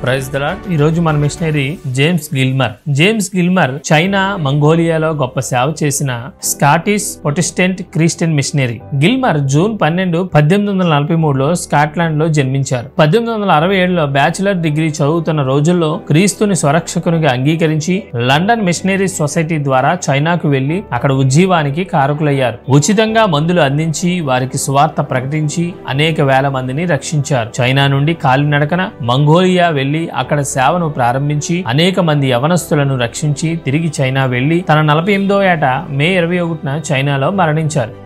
praise దలా ఈ రోజు మన missionary James Gilmour James Gilmour China మంగోలియాలో గొప్ప సేవ చేసిన Scottish Protestant Christian missionary Gilmour June పన్నెండు పద్దెనిమిది వందల నలభై మూడులో స్కాట్లాండ్ లో జన్మించారు పద్దెనిమిది వందల అరవై ఏడులో బ్యాచిలర్ డిగ్రీ చదువుతున్న రోజుల్లో క్రీస్తుని స్వరక్షకునిగా అంగీకరించి లండన్ మిషనరీ సొసైటీ ద్వారా చైనాకు వెళ్లి అక్కడ ఉజ్జీవానికి కారకులయ్యారు ఉచితంగా మందులు అందించి వారికి సువార్త ప్రకటించి అనేక వేల మందిని రక్షించారు చైనా నుండి కాలినడకన మంగోలియా వెళ్లి అక్కడ సేవను ప్రారంభించి అనేక మంది యవనస్తులను రక్షించి తిరిగి చైనా వెళ్లి తన నలభై ఎనిమిదో ఏట మే ఇరవై ఒకటిన చైనాలో మరణించారు